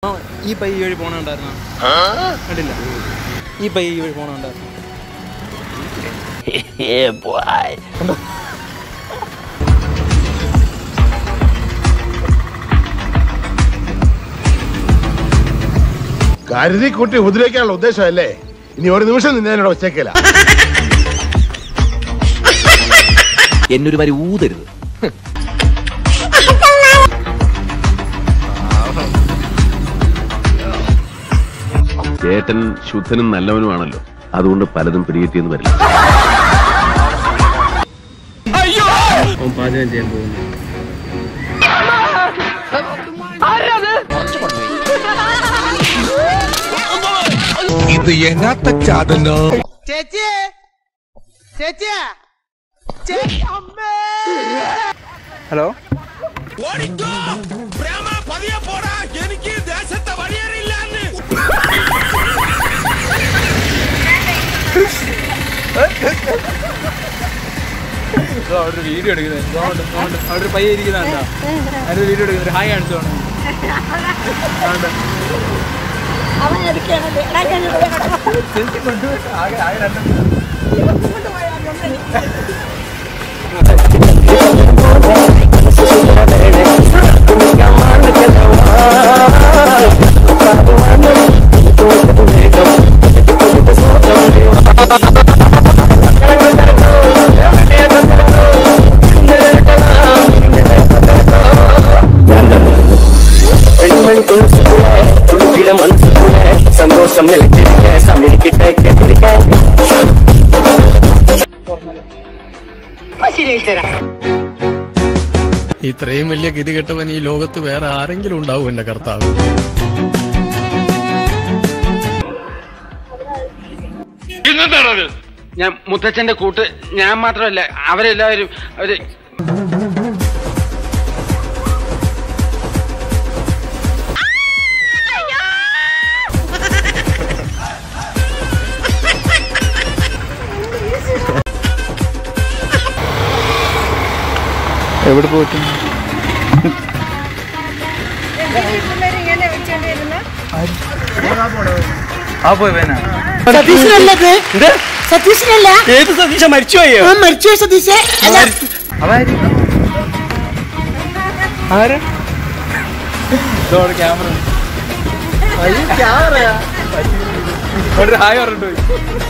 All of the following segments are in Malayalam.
ആ, ഈ പൈ ഈ വഴി പോണുണ്ടായിരുന്നോ കണ്ടില്ല ഈ പൈ ഈ വഴി പോണുണ്ടായിരുന്നു കരുതി കൂട്ടി ഉപദ്രവിക്കാനുള്ള ഉദ്ദേശമല്ലേ ഇനി ഒരു നിമിഷം നിന്നെ എന്നോട് വെച്ചേക്കില്ല എന്നൊരു വരി ഊതരുത് ചേട്ടൻ ശുദ്ധനും നല്ലവനുമാണല്ലോ അതുകൊണ്ട് പലതും പിടികിട്ടിയെന്ന് വരില്ല അവൻ പാചകം ചെയ്യാൻ പോകുന്നു ഇത് എങ്ങാത്ത ചാതനോ ഹലോ എനിക്ക് ദേശത്തെ വഴിയറിയില്ലാന്ന് അവിടെ ഒരു വീഡിയോ എടുക്കുന്നത് അതുകൊണ്ട് അതുകൊണ്ട് അവിടെ ഒരു പയ്യ ഇരിക്കുന്നുണ്ടോ അതിന്റെ വീഡിയോ എടുക്കുന്നത് ഹായ് കാണിച്ചോണം അവൻ എടുക്കണത് എടാ ഞാൻ ഇവിടെ കിടക്കാം. സന്തോഷം നിലച്ചിരിക്കാൻ സമീപിക്കട്ടെ കേട്ടിരിക്കാൻ ഇത്രയും വലിയ ഗതികെട്ടവൻ ഈ ലോകത്ത് വേറെ ആരെങ്കിലും ഉണ്ടാവും എന്റെ കർത്താവ് ഞാൻ മുത്തച്ഛന്റെ കൂട്ട് ഞാൻ മാത്രമല്ല അവരെല്ലാവരും അവര് എവിടെ പോയിട്ടു ആ പോയി വേന സതീശനല്ലത് സതീശനല്ല ഏത് സതീശ മരിച്ചുപോയോ ആ മരിച്ചു സതീശേ അല്ല അതാര് ആര് ഇതോടെ ക്യാമറ ക്യാമറയാ ഒരു ഹായ് പറഞ്ഞിട്ട് പോയി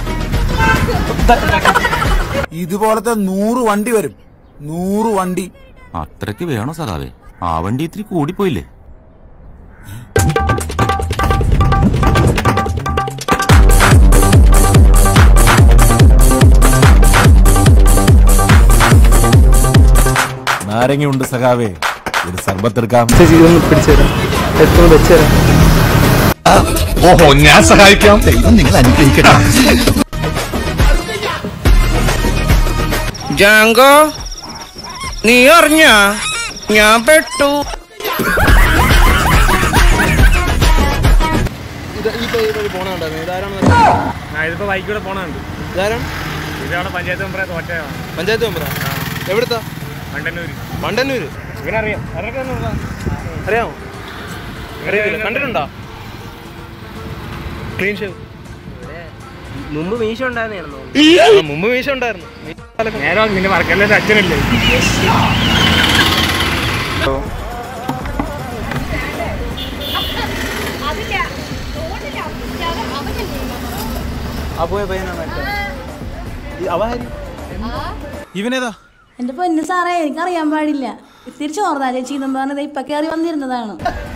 ഇതുപോലത്തെ നൂറ് വണ്ടി വരും നൂറ് വണ്ടി അത്രയ്ക്ക് വേണോ സഖാവേ ആ വണ്ടി ഇത്തിരി കൂടിപ്പോയില്ലേ നാരങ്ങയുണ്ട് സഖാവേ ഒരു സർബത്തെടുക്കാം ചേച്ചി ഇതൊന്ന് പിടിച്ചുതരാം എത്ര വെച്ചുതരാം ഓഹോ ഞാൻ സഹായിക്കാം നിങ്ങൾ അനുഗ്രഹിക്കട്ടെ ജാങ്കോ നീ അറിഞ്ഞ ഞാൻ പെട്ടു ഇത് ഈ പൈ വഴി പോണുണ്ടായിരുന്നു ഇതാരാണെന്ന് ഇതിപ്പോ ബൈക്കിലൂടെ പോണുണ്ട് ഇതാരാണ് ഇതാണ് പഞ്ചായത്ത് മെമ്പറെ തോറ്റയാണ് പഞ്ചായത്ത് മെമ്പറാ എവിടുത്താ മണ്ടന്നൂര് മണ്ടന്നൂര് ഇവനറിയാം അതൊക്കെ ഒന്ന് നോക്കാം. അറിയാമോ അറിയത്തില്ല കണ്ടിട്ടുണ്ടോ ക്ലീൻ ഷേവ് മുമ്പ് മീശ ഉണ്ടായിരുന്നോ ആ, മുമ്പ് മീശ ഉണ്ടായിരുന്നു നേരെ നിന്റെ മറക്കല്ലേ അച്ഛനല്ലേ ആ പോയ പയ്യനാണ് അവാരി ഇവനേതാ എന്റെ പൊന്നു സാറേ എനിക്കറിയാൻ പാടില്ല ഇത്തിരി ചോർന്നാ ചേച്ചി എന്നും പറഞ്ഞത് ഇപ്പൊ കയറി വന്നിരുന്നതാണ്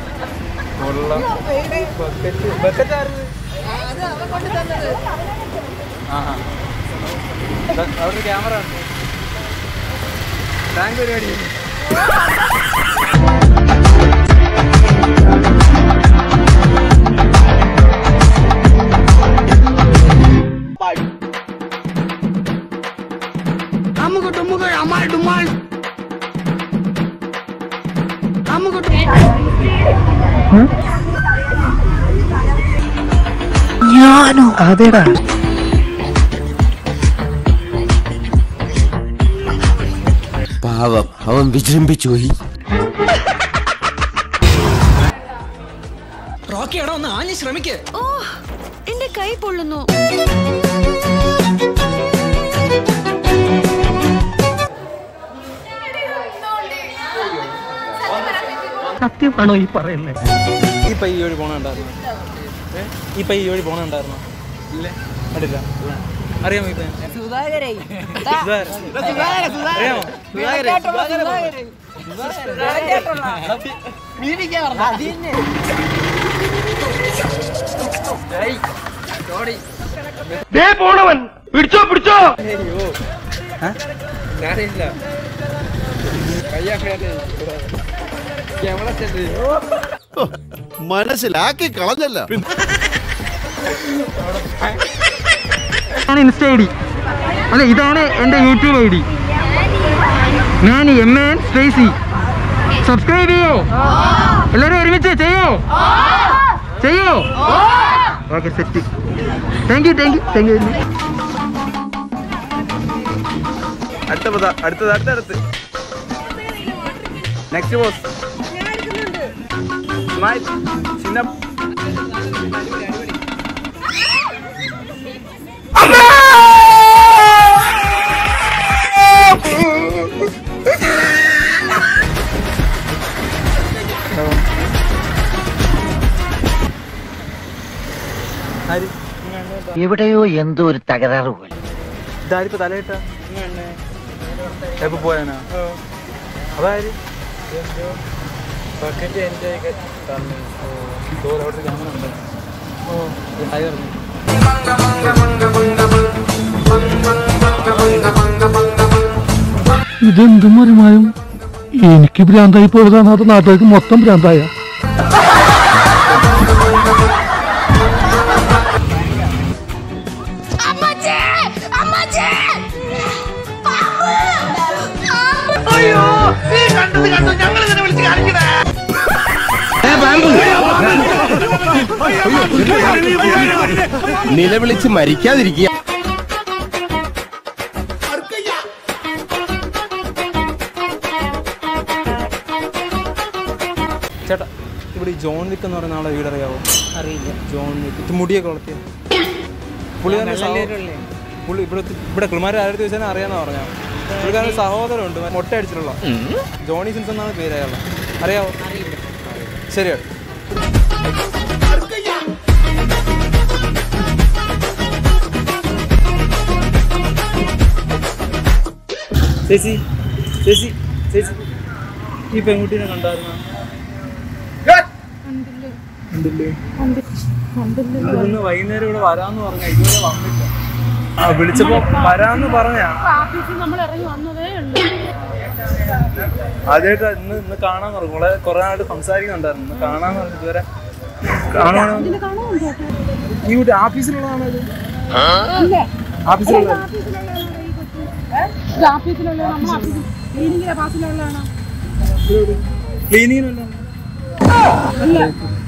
അവിടെ ക്യാമറ ടാങ്ക് പരിപാടി പാവം അവൻ വിജൃംഭിച്ചു പോയി റോക്കിയാണോ ഒന്ന് ആഞ്ഞ് ശ്രമിക്കേ ഓ എന്റെ കൈ പൊള്ളുന്നു സത്യമാണോ ഈ പറയുന്നത് ഈ പയ്യ ഈ വഴി പോണ ഉണ്ടായിരുന്നു ഈ പയ്യ ഈ വഴി പോണ ഉണ്ടായിരുന്നു ഇല്ലേ കണ്ടില്ല അറിയാമോ ഈ പയ്യൻ? സുധാകരൻ. അറിയാമോ പോണവൻ പിടിച്ചോ പിടിച്ചോ അയ്യോ ഞാനില്ല മനസ്സിലാക്കി കളഞ്ഞല്ല ഇൻസ്റ്റ ഐ ഡി അല്ല ഇതാണ് എൻ്റെ യൂട്യൂബ് ഐ ഡി ഞാൻ എം എൻ സ്പേസി സബ്സ്ക്രൈബ് ചെയ്യോ എല്ലാവരും ഒരുമിച്ച് ചെയ്യോ ചെയ്യോ okay set thank you thank you thank you അടുത്ത അടുത്തത് അടുത്തടുത്ത് നെക്സ്റ്റ് ബോസ് ചിന്ന എവിടെയോ എന്തോ ഒരു തകരാറ് പോലെ ഇതാരിപ്പോ തലയിട്ട എപ്പോ പോയാനാ അതായത് ബക്കറ്റ് എൻ്റെ തന്നു ഓ അവിടെ ക്യാമറ ഉണ്ട് ഓ ഹായ് പറഞ്ഞു ഇതെന്തും മറിമായും എനിക്ക് ഭ്രാന്തായി പോയതാണ് അത് നാട്ടുകാർക്ക് മൊത്തം ഭ്രാന്തായ നിലവിളിച്ച് മരിക്കാതിരിക്കുക ചേട്ടാ ഇവിടെ ഈ ജോൺ വിക്ക് എന്ന് പറയുന്ന ആളെ വീടറിയാവോ അറിയില്ല ജോൺ വിക്ക് ഇത് മുടിയൊക്കെ വളർത്തിയ പുള്ളിക്കാരൻ്റെ സഹോ- പുള്ളി ഇവിടെ ഇവിടെ കിളിമാരെ ആരുടെ ചോദിച്ചാൽ അറിയാന്ന് പറഞ്ഞാ പുള്ളിക്കാരൻ്റെ സഹോദരമുണ്ട് മൊട്ട അടിച്ചിട്ടുള്ള ജോണി സിൻസ് എന്നാണ് പേര് അയാളെ അറിയാവോ ശരി ചേച്ചി ചേച്ചി ചേച്ചി ഈ പെൺകുട്ടീനെ കണ്ടായിരുന്നോ ഇന്ന് വൈകുന്നേരം ഇവിടെ വരാന്ന് പറഞ്ഞ ഇതുവരെ വന്നില്ല ആ വിളിച്ചപ്പോ വരാന്ന് പറഞ്ഞാ ആദ്യമായിട്ട് ഇന്ന് ഇന്ന് കാണാൻ പറഞ്ഞു വളരെ കുറെ നാളായിട്ട് സംസാരിക്കുന്നുണ്ടായിരുന്നു ഇന്ന് കാണാൻ പറഞ്ഞു ഇതുവരെ കാണാൻ ഈ കുട്ടി ഓഫീസിലുള്ളതാണോ ഇത് ഓഫീസിലുള്ള ക്ലീനിങ്ങിനല്ല